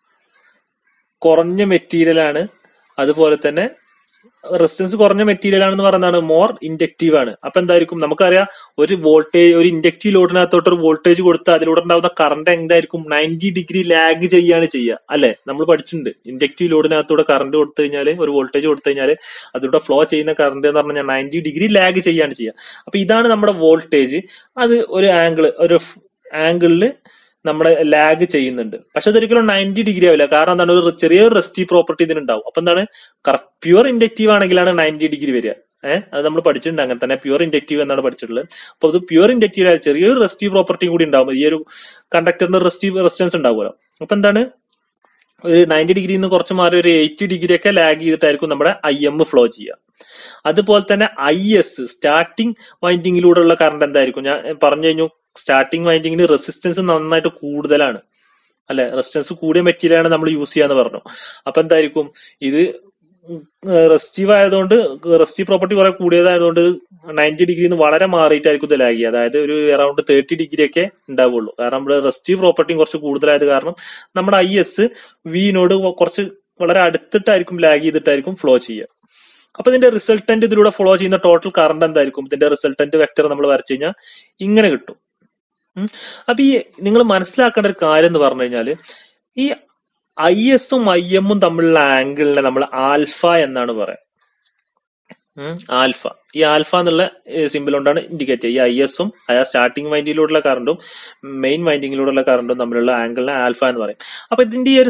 കുറഞ്ഞ മെറ്റീരിയൽ ആണ് അതുപോലെ തന്നെ റെസിസ്റ്റൻസ് കുറഞ്ഞ മെറ്റീരിയൽ ആണെന്ന് പറയുന്നതാണ് മോർ ഇൻഡക്റ്റീവ് ആണ് അപ്പൊ എന്തായിരിക്കും നമുക്കറിയാം ഒരു വോൾട്ടേജ് ഒരു ഇൻഡക്റ്റീവ് ലോഡിനകത്തോട്ട് ഒരു വോൾട്ടേജ് കൊടുത്താൽ അതിലൂടെ ഉണ്ടാവുന്ന കറണ്ട് എന്തായിരിക്കും നയൻറ്റി ഡിഗ്രി ലാഗ് ചെയ്യാണ് ചെയ്യുക അല്ലെ നമ്മൾ പഠിച്ചിട്ടുണ്ട് ഇൻഡക്റ്റീവ് ലോഡിനകത്തൂടെ കറണ്ട് കൊടുത്തു കഴിഞ്ഞാൽ ഒരു വോൾട്ടേജ് കൊടുത്തു കഴിഞ്ഞാൽ അതിലൂടെ ഫ്ലോ ചെയ്യുന്ന കറണ്ട് എന്ന് പറഞ്ഞാൽ നയൻറ്റി ഡിഗ്രി ലാഗ് ചെയ്യാണ് ചെയ്യുക അപ്പൊ ഇതാണ് നമ്മുടെ വോൾട്ടേജ് അത് ഒരു ആംഗിൾ ഒരു ആംഗിളിൽ നമ്മുടെ ലാഗ് ചെയ്യുന്നുണ്ട് പക്ഷെ അതൊരിക്കലും നയൻറ്റി ഡിഗ്രി ആവില്ല കാരണം എന്താണ് ഒരു ചെറിയൊരു റെസ്റ്റീവ് പ്രോപ്പർട്ടി ഇതിനുണ്ടാവും അപ്പൊ എന്താണ് പ്യുവർ ഇൻഡക്റ്റീവ് ആണെങ്കിലാണ് നയൻറ്റി ഡിഗ്രി വരിക ഏഹ് അത് നമ്മൾ പഠിച്ചിട്ടുണ്ട് അങ്ങനെ തന്നെ പ്യുവർ ഇൻഡക്റ്റീവ് എന്നാണ് പഠിച്ചിട്ടുള്ളത് അപ്പൊ അത് പ്യുവർ ഇൻഡക്റ്റീവ് ആയ ചെറിയൊരു റെസ്റ്റീവ് പ്രോപ്പർട്ടിയും കൂടി ഉണ്ടാവും ഈ ഒരു കണ്ടക്ടറിന് റെസ്റ്റീവ് റെസിസ്റ്റൻസ് ഉണ്ടാവുമല്ലോ അപ്പൊ എന്താണ് ഒരു നയൻറ്റി ഡിഗ്രിയിൽ നിന്ന് കുറച്ച് മാറി ഒരു എയ്റ്റി ഡിഗ്രി ഒക്കെ ലാഗ് ചെയ്തിട്ടായിരിക്കും നമ്മുടെ ഐ എം ഫ്ലോ ചെയ്യുക അതുപോലെ തന്നെ ഐ എസ് സ്റ്റാർട്ടിംഗ് വൈൻഡിങ്ങിലൂടെയുള്ള കറണ്ട് എന്തായിരിക്കും ഞാൻ പറഞ്ഞു കഴിഞ്ഞു സ്റ്റാർട്ടിംഗ് വൈൻഡിങ്ങിന് റെസിസ്റ്റൻസ് നന്നായിട്ട് കൂടുതലാണ് അല്ലെ റെസിസ്റ്റൻസ് കൂടിയ മെറ്റീരിയലാണ് നമ്മൾ യൂസ് ചെയ്യാന്ന് പറഞ്ഞു അപ്പൊ എന്തായിരിക്കും ഇത് റെസ്റ്റീവ് ആയതുകൊണ്ട് റെസ്റ്റീവ് പ്രോപ്പർട്ടി കുറെ കൂടിയതായതുകൊണ്ട് നയൻറ്റി ഡിഗ്രിയിൽ നിന്ന് വളരെ മാറിയിട്ടായിരിക്കും ഇത് ലാഗ് ചെയ്യുക അതായത് ഒരു അറൌണ്ട് തേർട്ടി ഡിഗ്രി ഒക്കെ ഉണ്ടാവുള്ളൂ കാരണം നമ്മുടെ റെസ്റ്റീവ് പ്രോപ്പർട്ടിയും കുറച്ച് കൂടുതലായത് കാരണം നമ്മുടെ ഐ എസ് വിനോട് കുറച്ച് വളരെ അടുത്തിട്ടായിരിക്കും ലാഗ് ചെയ്തിട്ടായിരിക്കും ഫ്ലോ ചെയ്യുക അപ്പൊ ഇതിന്റെ റിസൾട്ടന്റ് ഇതിലൂടെ ഫ്ലോ ചെയ്യുന്ന ടോട്ടൽ കറണ്ട് എന്തായിരിക്കും ഇതിന്റെ റിസൾട്ടന്റ് വെക്ടർ നമ്മൾ വരച്ചു കഴിഞ്ഞാൽ ഇങ്ങനെ കിട്ടും ഉം. അപ്പൊ ഈ നിങ്ങൾ മനസ്സിലാക്കേണ്ട ഒരു കാര്യം എന്ന് പറഞ്ഞു കഴിഞ്ഞാല് ഈ ഐ എസും ഐ എമ്മും തമ്മിലുള്ള ആംഗിളിനെ നമ്മൾ ആൽഫ എന്നാണ് പറയാം ഉം, ആൽഫ ഈ ആൽഫ എന്നുള്ള സിമ്പിൾ കൊണ്ടാണ് ഇൻഡിക്കേറ്റ് ചെയ്യുക ഈ ഐ എസും അതായത് സ്റ്റാർട്ടിംഗ് വൈൻഡിങ്ങിലൂടെയുള്ള കറണ്ടും മെയിൻ വൈൻഡിങ്ങിലൂടെയുള്ള കറണ്ടും തമ്മിലുള്ള ആംഗിളിനെ ആൽഫ എന്ന് പറയും അപ്പൊ ഇതിന്റെ ഈ ഒരു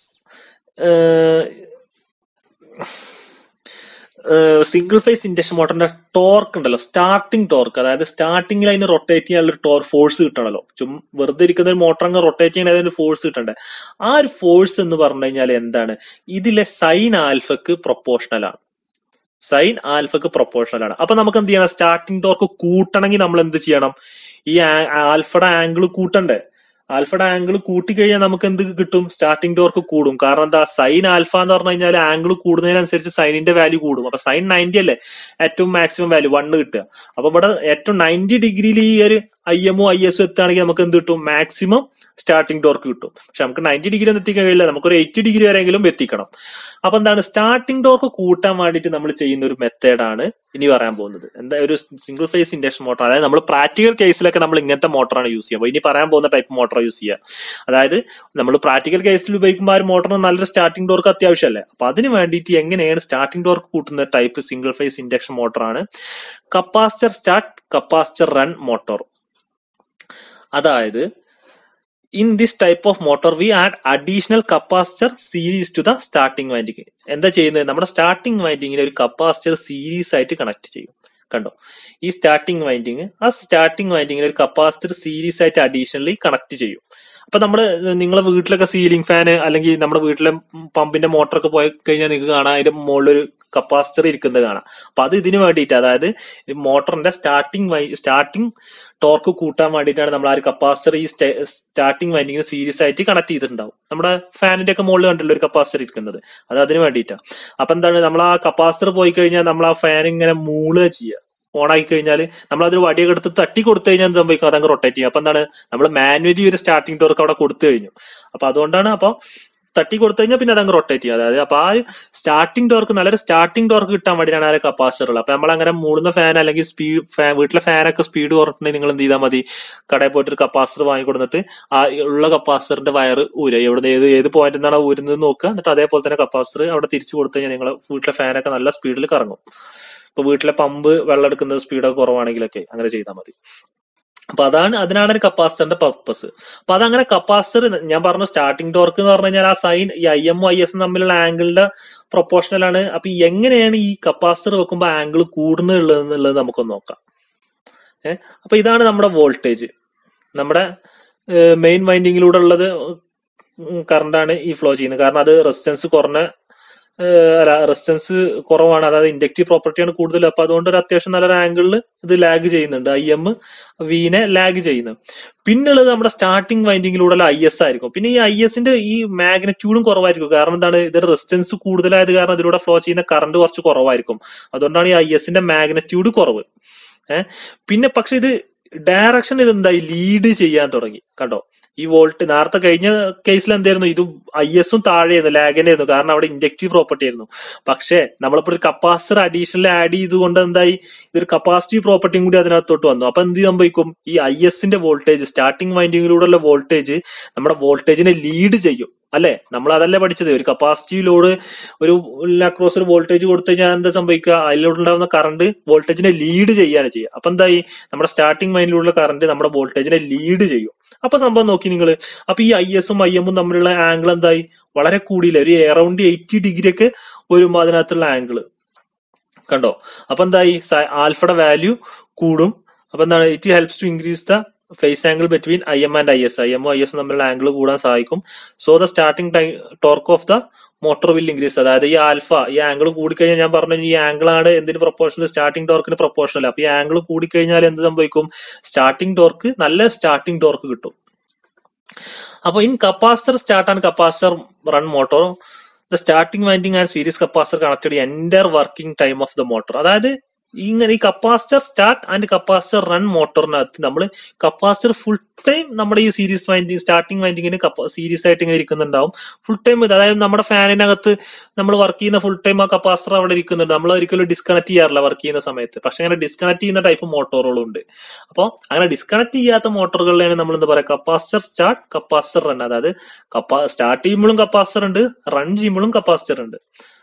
സിംഗിൾ ഫേസ് ഇൻഡക്ഷൻ മോട്ടറിന്റെ ടോർക്ക് ഉണ്ടല്ലോ സ്റ്റാർട്ടിംഗ് ടോർക്ക് അതായത് സ്റ്റാർട്ടിംഗിൽ അതിന് റൊട്ടേറ്റ് ചെയ്യാനുള്ള ഒരു ടോർ ഫോഴ്സ് കിട്ടണല്ലോ ചും വെറുതെ ഇരിക്കുന്ന ഒരു മോട്ടർ അങ്ങ് റൊട്ടേറ്റ് ചെയ്യണ അതിന് ഫോഴ്സ് കിട്ടണ്ടേ ആ ഒരു ഫോഴ്സ് എന്ന് പറഞ്ഞു കഴിഞ്ഞാൽ എന്താണ് ഇതിലെ സൈൻ ആൽഫക്ക് പ്രൊപ്പോർഷണൽ ആണ് സൈൻ ആൽഫക്ക് പ്രൊപ്പോർഷണൽ ആണ് അപ്പൊ നമുക്ക് എന്ത് ചെയ്യണം സ്റ്റാർട്ടിംഗ് ടോർക്ക് കൂട്ടണമെങ്കിൽ നമ്മൾ എന്ത് ചെയ്യണം ഈ ആ- ആൽഫയുടെ ആംഗിൾ കൂട്ടണ്ടേ ആൽഫയുടെ ആംഗിൾ കൂട്ടിക്കഴിഞ്ഞാൽ നമുക്ക് എന്ത് കിട്ടും സ്റ്റാർട്ടിംഗ് ടോർക്ക് കൂടും കാരണം എന്താ സൈൻ ആൽഫ എന്ന് പറഞ്ഞു കഴിഞ്ഞാൽ ആംഗിൾ കൂടുന്നതിനനുസരിച്ച് സൈനിന്റെ വാല്യൂ കൂടും അപ്പൊ സൈൻ നയൻറ്റി അല്ലേ ഏറ്റവും മാക്സിമം വാല്യൂ വണ്ണ് കിട്ടുക അപ്പൊ ഇവിടെ ഏറ്റവും നയൻറ്റി ഡിഗ്രിയിൽ ഈ ഒരു ഐ എമ്മോ ഐ എസും എത്തുകയാണെങ്കിൽ നമുക്ക് എന്ത് കിട്ടും മാക്സിമം സ്റ്റാർട്ടിംഗ് ടോർക്ക് കിട്ടും പക്ഷെ നമുക്ക് നയൻറ്റി ഡിഗ്രി ഒന്നും എത്തിക്കാൻ കഴിയില്ല നമുക്കൊരു എയ്റ്റി ഡിഗ്രി വരെയെങ്കിലും എത്തിക്കണം അപ്പൊ എന്താണ് സ്റ്റാർട്ടിംഗ് ടോർക്ക് കൂട്ടാൻ വേണ്ടിയിട്ട് നമ്മൾ ചെയ്യുന്ന ഒരു മെത്തേഡാണ് ഇനി പറയാൻ പോകുന്നത് എന്താ ഒരു സിംഗിൾ ഫേസ് ഇൻഡക്ഷൻ മോട്ടർ അതായത് നമ്മൾ പ്രാക്ടിക്കൽ കേസിലൊക്കെ നമ്മൾ ഇങ്ങനത്തെ മോട്ടറാണ് യൂസ് ചെയ്യുക അപ്പൊ ഇനി പറയാൻ പോകുന്ന ടൈപ്പ് മോട്ടർ യൂസ് ചെയ്യുക അതായത് നമ്മൾ പ്രാക്ടിക്കൽ കേസിൽ ഉപയോഗിക്കുമ്പോൾ ആ ഒരു മോട്ടറിന് നല്ലൊരു സ്റ്റാർട്ടിംഗ് ടോർക്ക് അത്യാവശ്യമല്ലേ അപ്പൊ അതിന് വേണ്ടിയിട്ട് എങ്ങനെയാണ് സ്റ്റാർട്ടിംഗ് ടോർക്ക് കൂട്ടുന്ന ടൈപ്പ് സിംഗിൾ ഫേസ് ഇൻഡക്ഷൻ മോട്ടറാണ് capacitor start capacitor run motor അതായത് in this type of motor we add additional capacitor series to the starting winding എന്താ ചെയ്യുന്നത് നമ്മുടെ സ്റ്റാർട്ടിംഗ് വൈൻഡിങ്ങിനെ ഒരു കപ്പാസിറ്റർ സീരീസ് ആയിട്ട് കണക്ട് ചെയ്യും കണ്ടോ ഈ സ്റ്റാർട്ടിംഗ് വൈൻഡിങ് ആ സ്റ്റാർട്ടിംഗ് വൈൻഡിങ്ങിന് ഒരു കപ്പാസിറ്റർ സീരീസ് ആയിട്ട് അഡീഷണലി കണക്ട് ചെയ്യും അപ്പൊ നമ്മള് നിങ്ങളെ വീട്ടിലൊക്കെ സീലിംഗ് ഫാന് അല്ലെങ്കിൽ നമ്മുടെ വീട്ടിലെ പമ്പിന്റെ മോട്ടറൊക്കെ പോയി കഴിഞ്ഞാൽ നിങ്ങൾക്ക് കാണാം അതിന്റെ മുകളിൽ ഒരു കപ്പാസിറ്റർ ഇരിക്കുന്നത് കാണാം അപ്പൊ അത് ഇതിന് വേണ്ടിയിട്ട് അതായത് ഈ മോട്ടറിന്റെ സ്റ്റാർട്ടിംഗ് സ്റ്റാർട്ടിംഗ് ടോർക്ക് കൂട്ടാൻ വേണ്ടിയിട്ടാണ് നമ്മൾ ആ ഒരു കപ്പാസിറ്റർ ഈ സ്റ്റാർട്ടിംഗ് വൈൻഡിങ്ങിന് സീരീസ് ആയിട്ട് കണക്ട് ചെയ്തിട്ടുണ്ടാവും നമ്മുടെ ഫാനിന്റെ ഒക്കെ മുകളിൽ കണ്ടുള്ള ഒരു കപ്പാസിറ്റർ ഇരിക്കുന്നത് അത് അതിന് വേണ്ടിയിട്ടാണ് അപ്പൊ എന്താണ് നമ്മൾ ആ കപ്പാസിറ്റർ പോയി കഴിഞ്ഞാൽ നമ്മൾ ആ ഫാൻ ഇങ്ങനെ മൂളുക ചെയ്യുക ഓൺ ആക്കി കഴിഞ്ഞാൽ നമ്മൾ അതൊരു വടിയൊക്കെ എടുത്ത് തട്ടി കൊടുത്തു കഴിഞ്ഞാൽ എന്ത് സംഭവിക്കും അതങ്ങ് റൊട്ടേറ്റ് ചെയ്യും അപ്പൊ എന്താണ് നമ്മൾ മാനുവലി ഒരു സ്റ്റാർട്ടിംഗ് ടോർക്ക് അവിടെ കൊടുത്തു കഴിഞ്ഞു അപ്പൊ അതുകൊണ്ടാണ് അപ്പൊ തട്ടി കൊടുത്തു കഴിഞ്ഞാൽ പിന്നെ അതങ്ങ് റൊട്ടേറ്റ് ചെയ്യും അതായത് അപ്പൊ ആ സ്റ്റാർട്ടിംഗ് ടോർക്ക് നല്ലൊരു സ്റ്റാർട്ടിംഗ് ടോർക്ക് കിട്ടാൻ വേണ്ടിയാണ് ആ കപ്പാസിറ്റർ ഉള്ളത് അപ്പൊ നമ്മൾ അങ്ങനെ മൂടുന്ന ഫാൻ അല്ലെങ്കിൽ സ്പീഡ് ഫാൻ വീട്ടിലെ ഫാനൊക്കെ സ്പീഡ് കുറഞ്ഞിട്ടുണ്ടെങ്കിൽ നിങ്ങൾ എന്ത് ചെയ്താൽ മതി കടയിൽ പോയിട്ട് ഒരു കപ്പാസിറ്റർ വാങ്ങിക്കൊടുത്തിട്ട് ആ ഉള്ള കപ്പാസിറ്ററിന്റെ വയർ ഊര എവിടെ ഏത് ഏത് പോയിന്റ് നിന്നാണ് ഊരുന്നത് നോക്കുക എന്നിട്ട് അതേപോലെ തന്നെ കപ്പാസിറ്റർ അവിടെ തിരിച്ചു കൊടുത്തു കഴിഞ്ഞാൽ നിങ്ങളെ വീട്ടിലെ ഫാനൊക്കെ നല്ല സ്പീഡിൽ കറങ്ങും ഇപ്പൊ വീട്ടിലെ പമ്പ് വെള്ളം എടുക്കുന്നത് സ്പീഡൊക്കെ കുറവാണെങ്കിലൊക്കെ അങ്ങനെ ചെയ്താൽ മതി അപ്പൊ അതാണ് അതിനാണ് ഒരു കപ്പാസിറ്ററിന്റെ പർപ്പസ് അപ്പൊ അതങ്ങനെ കപ്പാസിറ്റർ ഞാൻ പറഞ്ഞു സ്റ്റാർട്ടിംഗ് ടോർക്ക് എന്ന് പറഞ്ഞു കഴിഞ്ഞാൽ ആ സൈൻ ഈ ഐ എം ഐ എസും തമ്മിലുള്ള ആംഗിളിന്റെ പ്രൊപ്പോർഷണൽ ആണ് അപ്പൊ ഈ എങ്ങനെയാണ് ഈ കപ്പാസിറ്റർ വെക്കുമ്പോൾ ആംഗിൾ കൂടുന്നുള്ളത് എന്നുള്ളത് നമുക്കൊന്ന് നോക്കാം ഏഹ് അപ്പൊ ഇതാണ് നമ്മുടെ വോൾട്ടേജ് നമ്മുടെ മെയിൻ വൈൻഡിങ്ങിലൂടെ ഉള്ളത് കറണ്ടാണ് ഈ ഫ്ലോ ചെയ്യുന്നത് കാരണം അത് റെസിസ്റ്റൻസ് കുറഞ്ഞ റെസിസ്റ്റൻസ് കുറവാണ് അതായത് ഇൻഡക്റ്റീവ് പ്രോപ്പർട്ടിയാണ് കൂടുതൽ അപ്പൊ അതുകൊണ്ട് ഒരു അത്യാവശ്യം നല്ലൊരു ആംഗിളിൽ ഇത് ലാഗ് ചെയ്യുന്നുണ്ട് ഐ എം വീനെ ലാഗ് ചെയ്യുന്നു പിന്നുള്ളത് നമ്മുടെ സ്റ്റാർട്ടിംഗ് വൈൻഡിങ്ങിലൂടെ ഐ എസ് ആയിരിക്കും പിന്നെ ഈ ഐ എസിന്റെ ഈ മാഗ്നറ്റ്യൂഡും കുറവായിരിക്കും കാരണം എന്താണ് ഇതിന്റെ റെസിസ്റ്റൻസ് കൂടുതലായത് കാരണം ഇതിലൂടെ ഫ്ലോ ചെയ്യുന്ന കറണ്ട് കുറച്ച് കുറവായിരിക്കും അതുകൊണ്ടാണ് ഈ ഐ എസിന്റെ മാഗ്നറ്റ്യൂഡ് കുറവ് ഏഹ് പിന്നെ പക്ഷെ ഇത് ഡയറക്ഷൻ ഇത് എന്തായി ലീഡ് ചെയ്യാൻ തുടങ്ങി കണ്ടോ ഈ വോൾട്ട് നേരത്തെ കഴിഞ്ഞ കേസിൽ എന്തായിരുന്നു ഇത് ഐ എസും താഴെയായിരുന്നു ലാഗനായിരുന്നു കാരണം അവിടെ ഇൻഡക്റ്റീവ് പ്രോപ്പർട്ടി ആയിരുന്നു പക്ഷേ നമ്മളിപ്പോ ഒരു കപ്പാസിറ്റർ അഡീഷണൽ ആഡ് ചെയ്തുകൊണ്ട് എന്തായി ഇതൊരു കപ്പാസിറ്റീവ് പ്രോപ്പർട്ടിയും കൂടി അതിനകത്തോട്ട് വന്നു അപ്പൊ എന്ത് സംഭവിക്കും ഈ ഐ എസിന്റെ വോൾട്ടേജ് സ്റ്റാർട്ടിംഗ് വൈൻഡിങ്ങിലൂടെയുള്ള വോൾട്ടേജ് നമ്മുടെ വോൾട്ടേജിനെ ലീഡ് ചെയ്യും അല്ലെ നമ്മൾ അതല്ലേ പഠിച്ചത് ഒരു കപ്പാസിറ്റി ലോഡ് ഒരു അക്രോസ് ഒരു വോൾട്ടേജ് കൊടുത്തു കഴിഞ്ഞാൽ എന്താ സംഭവിക്കുക അതിലൂടെ ഉണ്ടാകുന്ന കറണ്ട് വോൾട്ടേജിനെ ലീഡ് ചെയ്യാണ് ചെയ്യുക അപ്പൊ എന്തായി നമ്മുടെ സ്റ്റാർട്ടിംഗ് മൈൻഡിലുള്ള കറണ്ട് നമ്മുടെ വോൾട്ടേജിനെ ലീഡ് ചെയ്യും അപ്പൊ സംഭവം നോക്കി നിങ്ങൾ അപ്പൊ ഈ ഐ എസും ഐ എമ്മും തമ്മിലുള്ള ആംഗിൾ എന്തായി വളരെ കൂടിയില്ല ഒരു അറൌണ്ട് എയ്റ്റി ഡിഗ്രി ഒക്കെ വരുമ്പോ അതിനകത്തുള്ള ആംഗിൾ കണ്ടോ അപ്പൊ എന്തായി ആൽഫയുടെ വാല്യൂ കൂടും അപ്പൊ എന്താണ് it helps to increase the phase angle between I M and I S I എമ്മും ഐ എസും തമ്മിലുള്ള ആംഗിൾ കൂടാൻ സഹായിക്കും so the starting time torque of the motor will increase അതായത് ഈ ആൽഫ ഈ ആംഗിൾ കൂടിക്കഴിഞ്ഞാൽ ഞാൻ പറഞ്ഞു ഈ ആംഗിൾ ആണ് എന്തിന് പ്രൊപ്പോർഷണൽ സ്റ്റാർട്ടിംഗ് ടോർക്കിന് പ്രൊപ്പോർഷണൽ അപ്പൊ ഈ ആംഗിൾ കൂടിക്കഴിഞ്ഞാൽ എന്ത് സംഭവിക്കും സ്റ്റാർട്ടിംഗ് ടോർക്ക് നല്ല സ്റ്റാർട്ടിംഗ് ടോർക്ക് കിട്ടും അപ്പൊ in capacitor start and capacitor run motor the starting winding and series capacitor connected entire working time of the motor അതായത് ഇങ്ങനെ ഈ capacitor start and capacitor run മോട്ടോറിനകത്ത് നമ്മൾ കപ്പാസിറ്റർ ഫുൾ ടൈം നമ്മുടെ ഈ സീരീസ് വൈൻഡിങ് സ്റ്റാർട്ടിംഗ് വൈൻഡിങ്ങിന് സീരീസ് ആയിട്ട് ഇങ്ങനെ ഇരിക്കുന്നുണ്ടാവും ഫുൾ ടൈം ഇത് അതായത് നമ്മുടെ ഫാനിനകത്ത് നമ്മൾ വർക്ക് ചെയ്യുന്ന ഫുൾ ടൈം ആ കപ്പാസിറ്റർ അവിടെ ഇരിക്കുന്നുണ്ട് നമ്മൾ ഒരിക്കലും ഡിസ്കണക്ട് ചെയ്യാറില്ല വർക്ക് ചെയ്യുന്ന സമയത്ത് പക്ഷെ അങ്ങനെ ഡിസ്കണക്ട് ചെയ്യുന്ന ടൈപ്പ് മോട്ടോറുകളും ഉണ്ട് അപ്പോൾ അങ്ങനെ ഡിസ്കണക്ട് ചെയ്യാത്ത മോട്ടോറുകളിലാണ് നമ്മൾ എന്താ പറയുക കപ്പാസിറ്റർ സ്റ്റാർട്ട് കപ്പാസിറ്റർ റൺ അതായത് കപ്പാ സ്റ്റാർട്ട് ചെയ്യുമ്പോഴും കപ്പാസിറ്റർ ഉണ്ട് റൺ ചെയ്യുമ്പോഴും കപ്പാസിറ്റർ ഉണ്ട്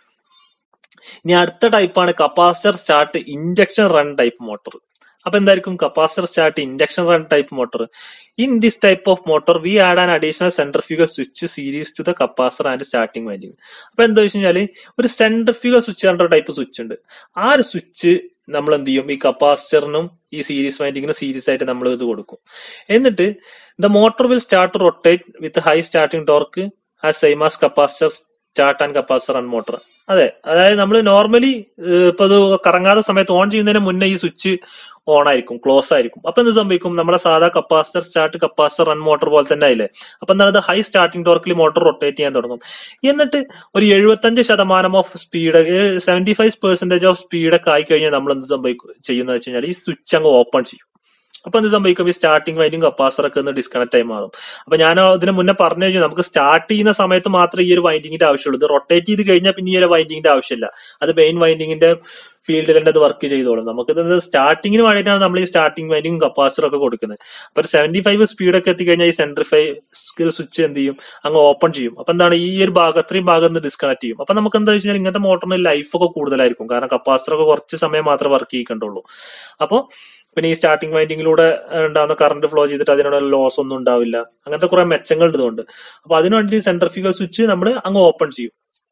ഇനി അടുത്ത ടൈപ്പാണ് capacitor start injection run type motor അപ്പൊ എന്തായിരിക്കും capacitor start induction run type motor in this type of motor we add an additional centrifugal switch series to the capacitor and starting winding അപ്പൊ എന്താ വെച്ച് കഴിഞ്ഞാല് ഒരു സെൻട്രിഫ്യൂഗൽ സ്വിച്ച് പറഞ്ഞ ടൈപ്പ് സ്വിച്ച് ഉണ്ട് ആ ഒരു സ്വിച്ച് നമ്മൾ എന്ത് ചെയ്യും ഈ കപ്പാസിറ്ററിനും ഈ സീരീസ് വൈൻഡിങ്ങിനും സീരീസ് ആയിട്ട് നമ്മൾ ഇത് കൊടുക്കും എന്നിട്ട് the motor will start rotate with high starting torque as same as capacitor start and capacitor and motor അതെ അതായത് നമ്മൾ നോർമലി ഇപ്പൊ അത് കറങ്ങാത്ത സമയത്ത് ഓൺ ചെയ്യുന്നതിന് മുന്നേ ഈ സ്വിച്ച് ഓൺ ആയിരിക്കും ക്ലോസ് ആയിരിക്കും അപ്പൊ എന്ത് സംഭവിക്കും നമ്മുടെ സാധാ capacitor start capacitor run motor പോലെ തന്നെ ആയില്ലേ അപ്പൊ എന്താണ് ഹൈ സ്റ്റാർട്ടിംഗ് ടോർക്കിൽ മോട്ടോർ റൊട്ടേറ്റ് ചെയ്യാൻ തുടങ്ങും എന്നിട്ട് ഒരു എഴുപത്തഞ്ച് ശതമാനം of speed seventy five percentage of സ്പീഡൊക്കെ ആയി കഴിഞ്ഞാൽ നമ്മൾ എന്ത് സംഭവിക്കും ചെയ്യുന്നത് വെച്ച് കഴിഞ്ഞാൽ ഈ സ്വിച്ച് അങ്ങ് ഓപ്പൺ ചെയ്യും അപ്പൊ എന്ത് സംഭവിക്കും ഈ സ്റ്റാർട്ടിംഗ് വൈൻഡിങ് കപ്പാസിറ്റർ ഒക്കെ ഒന്ന് ഡിസ്കണക്ട് ആയി മാറും അപ്പൊ ഞാൻ ഇതിന് മുന്നേ പറഞ്ഞു കഴിഞ്ഞാൽ നമുക്ക് സ്റ്റാർട്ട് ചെയ്യുന്ന സമയത്ത് മാത്രമേ ഈ ഒരു വൈൻഡിങ്ങിന്റെ ആവശ്യമുള്ളൂ ഇത് റൊട്ടേറ്റ് ചെയ്ത് കഴിഞ്ഞാൽ പിന്നെ ഈ ഒരു വൈൻഡിങ്ങിന്റെ ആവശ്യമില്ല അത് മെയിൻ വൈൻഡിങ്ങിന്റെ ഫീൽഡിൽ തന്നെ അത് വർക്ക് ചെയ്തോളും നമുക്ക് ഇത് സ്റ്റാർട്ടിങ്ങിന് വേണ്ടിയിട്ടാണ് നമ്മൾ ഈ സ്റ്റാർട്ടിംഗ് വൈൻഡിങ് കപ്പാസിറ്റർ ഒക്കെ കൊടുക്കുന്നത് അപ്പൊ ഒരു സെവന്റി ഫൈവ് സ്പീഡ് ഒക്കെ എത്തിക്കഴിഞ്ഞാൽ ഈ സെൻട്രിഫൈ സ്വിച്ച് എന്ത് ചെയ്യും അങ്ങ് ഓപ്പൺ ചെയ്യും അപ്പൊ എന്താണ് ഈ ഒരു ഭാഗം അത്രയും ഭാഗം ഒന്ന് ഡിസ്കണക്ട് ചെയ്യും അപ്പൊ നമുക്ക് എന്താ വെച്ചാൽ ഇങ്ങനത്തെ മോട്ടറിന് ലൈഫ് ഒക്കെ കൂടുതലായിരിക്കും കാരണം കപ്പാസിറ്റർ ഒക്കെ കുറച്ച് സമയം മാത്രമേ വർക്ക് ചെയ്യിക്കണ്ടുള്ളൂ അപ്പൊ പിന്നെ ഈ സ്റ്റാർട്ടിംഗ് വൈൻഡിങ്ങിലൂടെ ഉണ്ടാകുന്ന കറണ്ട് ഫ്ലോ ചെയ്തിട്ട് അതിനുള്ള ലോസ് ഒന്നും ഉണ്ടാവില്ല അങ്ങനത്തെ കുറെ മെച്ചങ്ങൾ ഇതുകൊണ്ട് അപ്പൊ അതിനു വേണ്ടി സെൻട്രിഫ്യൂഗൽ സ്വിച്ച് നമ്മൾ അങ്ങ് ഓപ്പൺ ചെയ്യും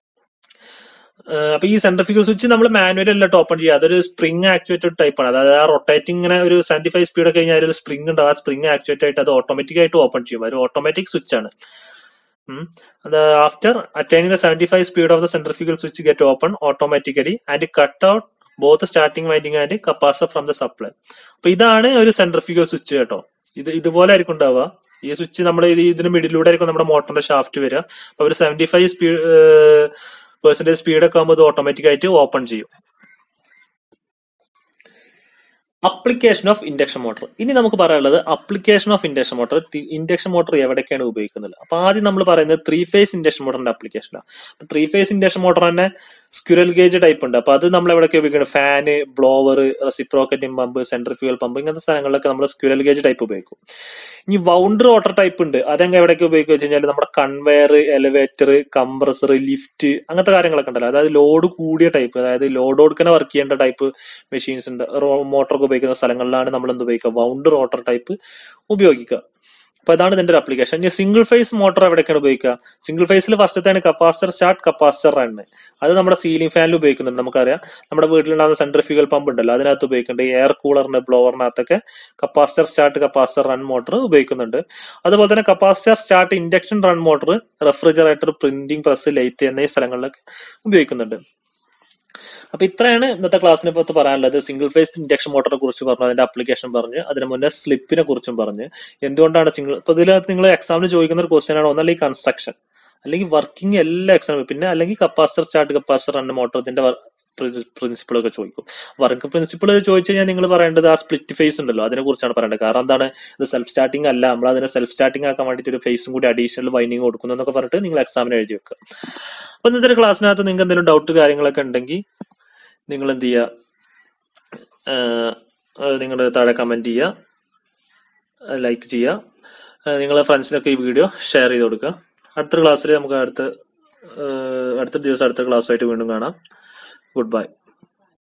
അപ്പൊ ഈ സെൻട്രിഫ്യൂഗൽ സ്വിച്ച് നമ്മൾ മാനുവൽ അല്ലാട്ട് ഓപ്പൺ ചെയ്യുക അതൊരു സ്പ്രിംഗ് ആക്ച്വേറ്റഡ് ടൈപ്പ് ആണ് അതായത് ആ റൊട്ടേറ്റിംഗ് ഇങ്ങനെ ഒരു സെവന്റി ഫൈവ് സ്പീഡ് ഒക്കെ കഴിഞ്ഞാൽ ഒരു സ്പ്രിംഗ് ഉണ്ട് ആ സ്പ്രിംഗ് ആക്ച്വേറ്റ് ആയിട്ട് അത് ഓട്ടോമാറ്റിക് ആയിട്ട് ഓപ്പൺ ചെയ്യും ഒരു ഓട്ടോമാറ്റിക് സ്വിച്ച് ആണ് അത് after attaining the seventy five speed of the centrifugal switch get open automatically and cut out both starting winding and capacitor from the supply അപ്പൊ ഇതാണ് ഒരു സെൻട്രിഫ്യൂഗൽ സ്വിച്ച് കേട്ടോ ഇത് ഇതുപോലെ ആയിരിക്കും ഉണ്ടാവുക ഈ സ്വിച്ച് നമ്മുടെ ഇതിന് മിഡിലൂടെ ആയിരിക്കും നമ്മുടെ മോട്ടറിന്റെ ഷാഫ്റ്റ് വരിക അപ്പൊ ഒരു seventy five speed percentage speed ഒക്കെ ആകുമ്പോൾ ഇത് ഓട്ടോമാറ്റിക് ആയിട്ട് ഓപ്പൺ ചെയ്യും അപ്ലിക്കേഷൻ ഓഫ് ഇൻഡക്ഷൻ മോട്ടോർ ഇനി നമുക്ക് പറയാനുള്ളത് application of induction motor induction motor എവിടേക്കാണ് ഉപയോഗിക്കുന്നത് അപ്പൊ ആദ്യം നമ്മൾ പറയുന്നത് ത്രീ ഫേസ് ഇൻഡക്ഷൻ മോട്ടറിന്റെ അപ്ലിക്കേഷനാണ് അപ്പൊ ത്രീ ഫേസ് ഇൻഡക്ഷൻ മോട്ടോർ തന്നെ സ്ക്യുരൽ ഗേജ് ടൈപ്പ് ഉണ്ട് അപ്പൊ അത് നമ്മൾ എവിടെയൊക്കെ ഉപയോഗിക്കുന്നത് fan blower reciprocating pump centrifugal pump ഇങ്ങനത്തെ സ്ഥലങ്ങളിലൊക്കെ നമ്മൾ സ്ക്യുരൽ ഗേജ് ടൈപ്പ് ഉപയോഗിക്കും ഇനി വൗണ്ടർ വാട്ടർ ടൈപ്പ് ഉണ്ട് അതെങ്ങനെ എവിടെയൊക്കെ ഉപയോഗിക്കുക വെച്ച് കഴിഞ്ഞാൽ നമ്മുടെ കൺവെയർ എലിവേറ്റർ കംപ്രസർ ലിഫ്റ്റ് അങ്ങനത്തെ കാര്യങ്ങളൊക്കെ ഉണ്ടല്ലോ അതായത് ലോഡ് കൂടിയ ടൈപ്പ് അതായത് ലോഡ് കൊടുക്കുന്ന വർക്ക് ചെയ്യേണ്ട ടൈപ്പ് മെഷീൻസ് ഉണ്ട് മോട്ടറൊക്കെ ഉപയോഗിക്കുന്ന സ്ഥലങ്ങളിലാണ് നമ്മൾ എന്ത് ഉപയോഗിക്കുക വൗണ്ടർ വാട്ടർ ടൈപ്പ് ഉപയോഗിക്കുക അപ്പൊ അതാണ് ഇതിന്റെ ഒരു അപ്ലിക്കേഷൻ ഇനി സിംഗിൾ ഫേസ് മോട്ടോർ എവിടെയൊക്കെയാണ് ഉപയോഗിക്കുക സിംഗിൾ ഫേസിൽ ഫസ്റ്റത്തെയാണ് കപ്പാസിറ്റർ സ്റ്റാർട്ട് കപ്പാസിറ്റർ റൺ അത് നമ്മുടെ സീലിംഗ് ഫാനിൽ ഉപയോഗിക്കുന്നുണ്ട് നമുക്കറിയാം നമ്മുടെ വീട്ടിലുണ്ടാകുന്ന സെൻട്രിഫ്യൂഗൽ പമ്പ് ഉണ്ടല്ലോ അതിനകത്ത് ഉപയോഗിക്കുന്നുണ്ട് ഈ എയർ കൂളറിന് ബ്ലോവറിനകത്തൊക്കെ capacitor start capacitor run motor ഉപയോഗിക്കുന്നുണ്ട് അതുപോലെ തന്നെ capacitor start induction run motor refrigerator printing press light എന്നീ സ്ഥലങ്ങളിലൊക്കെ ഉപയോഗിക്കുന്നുണ്ട് അപ്പൊ ഇത്രയാണ് ഇന്നത്തെ ക്ലാസ്സിനെ പറ്റി പറയാനുള്ളത് സിംഗിൾ ഫേസ് ഇൻഡക്ഷൻ മോട്ടറിനെ കുറിച്ച് പറഞ്ഞു അതിന്റെ ആപ്ലിക്കേഷൻ പറഞ്ഞ് അതിന് മുന്നേ സ്ലിപ്പിനെ കുറിച്ചും പറഞ്ഞ് എന്തുകൊണ്ടാണ് സിംഗിൾ ഇപ്പൊ ഇതിനകത്ത് നിങ്ങൾ എക്സാമിന് ചോദിക്കുന്ന ഒരു ക്വസ്റ്റ്യൻ ആണ് ഒന്നല്ലെങ്കിൽ കൺസ്ട്രക്ഷൻ അല്ലെങ്കിൽ വർക്കിംഗ് എല്ലാ എക്സാമിനും പിന്നെ അല്ലെങ്കിൽ capacitor start capacitor run motor ഇതിന്റെ പ്രിൻസിപ്പിൾ ഒക്കെ ചോദിക്കും വർക്ക് പ്രിൻസിപ്പിൾ ചോദിച്ചു കഴിഞ്ഞാൽ നിങ്ങൾ പറയേണ്ടത് ആ സ്പ്ലിറ്റ് ഫേസ് ഉണ്ടല്ലോ അതിനെ കുറിച്ചാണ് പറയേണ്ടത് കാരണം എന്താണ് ഇത് സെൽഫ് സ്റ്റാർട്ടിംഗ് അല്ല നമ്മൾ അതിനെ സെൽഫ് സ്റ്റാർട്ടിംഗ് ആക്കാൻ വേണ്ടിയിട്ട് ഒരു ഫേസും കൂടി അഡീഷണൽ വൈൻഡിങ് കൊടുക്കുന്നു എന്നൊക്കെ പറഞ്ഞിട്ട് നിങ്ങൾ എക്സാമിന് എഴുതി വെക്കുക അപ്പൊ ഇന്നത്തെ ക്ലാസ്സിനകത്ത് നിങ്ങൾക്ക് എന്തെങ്കിലും ഡൗട്ട് കാര്യങ്ങളൊക്കെ ഉണ്ടെങ്കിൽ നിങ്ങൾ എന്ത് ചെയ്യുക നിങ്ങൾ താഴെ കമന്റ് ചെയ്യുക ലൈക്ക് ചെയ്യുക നിങ്ങളെ ഫ്രണ്ട്സിനൊക്കെ ഈ വീഡിയോ ഷെയർ ചെയ്ത് കൊടുക്കുക അടുത്ത ക്ലാസ്സിൽ നമുക്ക് അടുത്ത ഏഹ് അടുത്ത ദിവസം അടുത്ത ക്ലാസ്സുമായിട്ട് വീണ്ടും കാണാം ഗുഡ് ബൈ